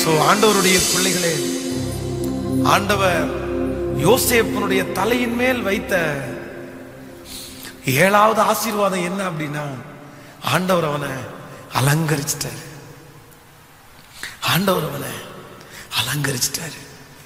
so ஆண்டவருடைய பிள்ளைகளே ஆண்டவர் யோசேப்பனுடைய தலையின் மேல் வைத்த ஏழாவது ஆசீர்வாதம் என்ன அப்படின்னா ஆண்டவர் அவனை அலங்கரிச்சிட்டாரு ஆண்டவர் அவனை அலங்கரிச்சிட்டாரு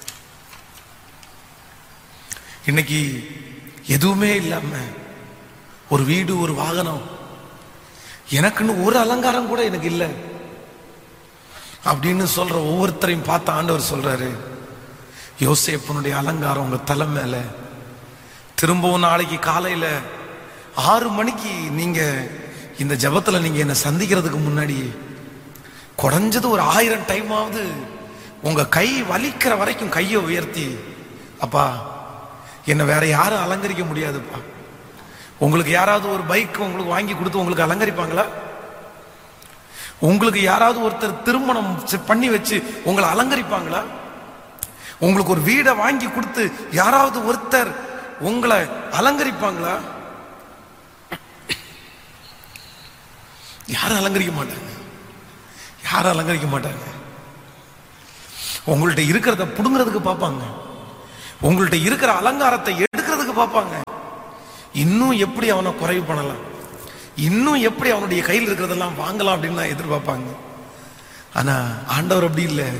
இன்னைக்கு எதுவுமே இல்லாம ஒரு வீடு ஒரு வாகனம் எனக்குன்னு ஒரு அலங்காரம் கூட எனக்கு இல்லை அப்படின்னு சொல்ற ஒவ்வொருத்தரையும் பார்த்து ஆண்டவர் சொல்றாரு யோசேப்பனுடைய அலங்காரம் உங்க தலை மேல திரும்பவும் நாளைக்கு காலையில ஆறு மணிக்கு நீங்க இந்த ஜெபத்துல நீங்க என்ன சந்திக்கிறதுக்கு முன்னாடி குறைஞ்சது ஒரு ஆயிரம் டைமாவது உங்க கை வலிக்கிற வரைக்கும் கையை உயர்த்தி அப்பா என்ன வேற யாரும் அலங்கரிக்க முடியாதுப்பா உங்களுக்கு யாராவது ஒரு பைக் உங்களுக்கு வாங்கி கொடுத்து உங்களுக்கு அலங்கரிப்பாங்களா உங்களுக்கு யாராவது ஒருத்தர் திருமணம் செ- பண்ணி வச்சு உங்களை அலங்கரிப்பாங்களா உங்களுக்கு ஒரு வீடை வாங்கி கொடுத்து யாராவது ஒருத்தர் உங்களை அலங்கரிப்பாங்களா யாரும் அலங்கரிக்க மாட்டாங்க யாரும் அலங்கரிக்க மாட்டாங்க உங்கள்ட்ட இருக்கிறத புடுங்கிறதுக்கு பார்ப்பாங்க உங்கள்ட்ட இருக்கிற அலங்காரத்தை எடுக்கிறதுக்கு பார்ப்பாங்க இன்னும் எப்படி அவனை குறைவு பண்ணலாம் இன்னும் எப்படி அவனுடைய கையில் இருக்கிறதெல்லாம் வாங்கலாம் அப்படின்னு தான் எதிர்பார்ப்பாங்க ஆனா ஆண்டவர் அப்படி இல்லை